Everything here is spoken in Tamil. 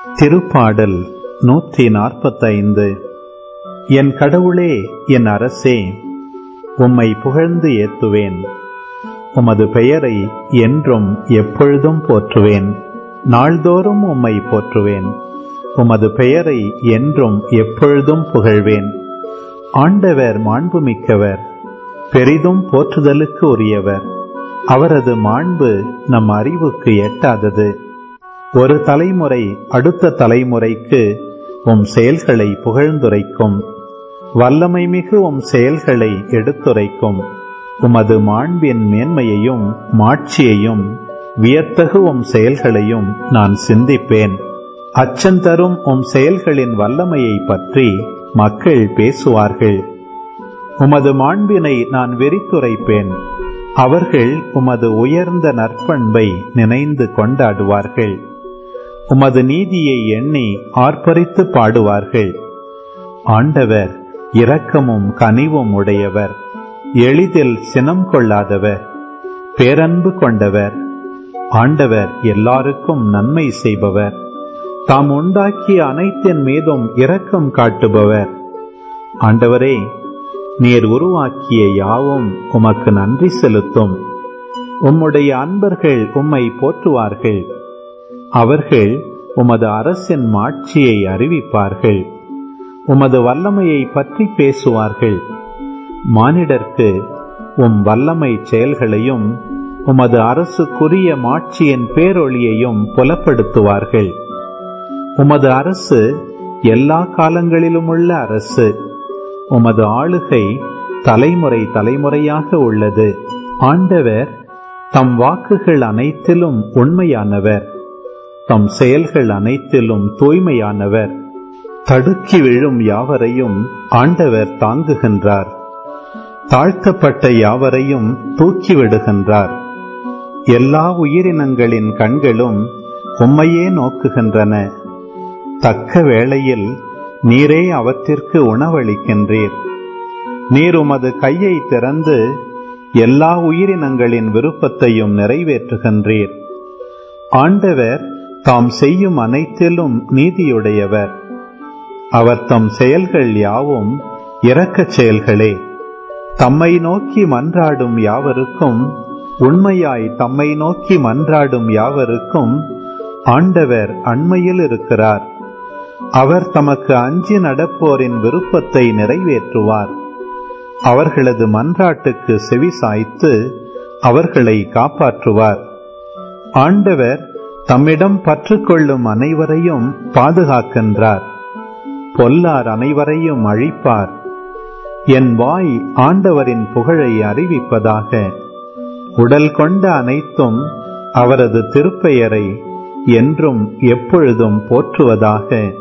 திருப்பாடல் நூற்றி நாற்பத்தைந்து என் கடவுளே என் அரசே உம்மை புகழ்ந்து ஏத்துவேன் உமது பெயரை என்றும் எப்பொழுதும் போற்றுவேன் நாள்தோறும் உம்மை போற்றுவேன் உமது பெயரை என்றும் எப்பொழுதும் புகழ்வேன் ஆண்டவர் மாண்புமிக்கவர் பெரிதும் போற்றுதலுக்கு உரியவர் அவரது மாண்பு நம் அறிவுக்கு எட்டாதது ஒரு தலைமுறை அடுத்த தலைமுறைக்கு உம் செயல்களை புகழ்ந்துரைக்கும் வல்லமை மிகு உம் செயல்களை எடுத்துரைக்கும் உமது மாண்பின் மேன்மையையும் மாட்சியையும் வியத்தகு உம் செயல்களையும் நான் சிந்திப்பேன் அச்சந்தரும் உம் செயல்களின் வல்லமையை பற்றி மக்கள் பேசுவார்கள் உமது மாண்பினை நான் வெறித்துரைப்பேன் அவர்கள் உமது உயர்ந்த நற்பண்பை நினைந்து கொண்டாடுவார்கள் உமது நீதியை எண்ணி ஆர்ப்பரித்து பாடுவார்கள் ஆண்டவர் இரக்கமும் கனிவும் உடையவர் எளிதில் சினம் கொள்ளாதவர் பேரன்பு கொண்டவர் ஆண்டவர் எல்லாருக்கும் நன்மை செய்பவர் தாம் உண்டாக்கிய அனைத்தின் மீதும் இரக்கம் காட்டுபவர் ஆண்டவரே நீர் உருவாக்கிய யாவும் உமக்கு நன்றி செலுத்தும் உம்முடைய அன்பர்கள் உம்மை போற்றுவார்கள் அவர்கள் உமது அரசின் மாட்சியை அறிவிப்பார்கள் உமது வல்லமையை பற்றி பேசுவார்கள் மானிடர்க்கு உம் வல்லமை செயல்களையும் உமது அரசுக்குரிய மாட்சியின் பேரொளியையும் புலப்படுத்துவார்கள் உமது அரசு எல்லா காலங்களிலும் உள்ள அரசு உமது ஆளுகை தலைமுறை தலைமுறையாக உள்ளது ஆண்டவர் தம் வாக்குகள் அனைத்திலும் உண்மையானவர் தம் செயல்கள் அனைத்திலும் தூய்மையானவர் தடுக்கி விழும் யாவரையும் ஆண்டவர் தாங்குகின்றார் தாழ்த்தப்பட்ட யாவரையும் தூக்கிவிடுகின்றார் எல்லா உயிரினங்களின் கண்களும் உம்மையே நோக்குகின்றன தக்க வேளையில் நீரே அவற்றிற்கு உணவளிக்கின்றீர் நீர் உமது கையை திறந்து எல்லா உயிரினங்களின் விருப்பத்தையும் நிறைவேற்றுகின்றீர் ஆண்டவர் தாம் செய்யும் அனைத்திலும் நீதியுடையவர் அவர் தம் செயல்கள் யாவும் இரக்கச் செயல்களே தம்மை நோக்கி மன்றாடும் யாவருக்கும் உண்மையாய் தம்மை நோக்கி மன்றாடும் யாவருக்கும் ஆண்டவர் அண்மையில் இருக்கிறார் அவர் தமக்கு அஞ்சி நடப்போரின் விருப்பத்தை நிறைவேற்றுவார் அவர்களது மன்றாட்டுக்கு செவி சாய்த்து அவர்களை காப்பாற்றுவார் ஆண்டவர் தம்மிடம் பற்றுக்கொள்ளும் அனைவரையும் பாதுகாக்கின்றார் பொல்லார் அனைவரையும் அழிப்பார் என் வாய் ஆண்டவரின் புகழை அறிவிப்பதாக உடல் கொண்ட அனைத்தும் அவரது திருப்பெயரை என்றும் எப்பொழுதும் போற்றுவதாக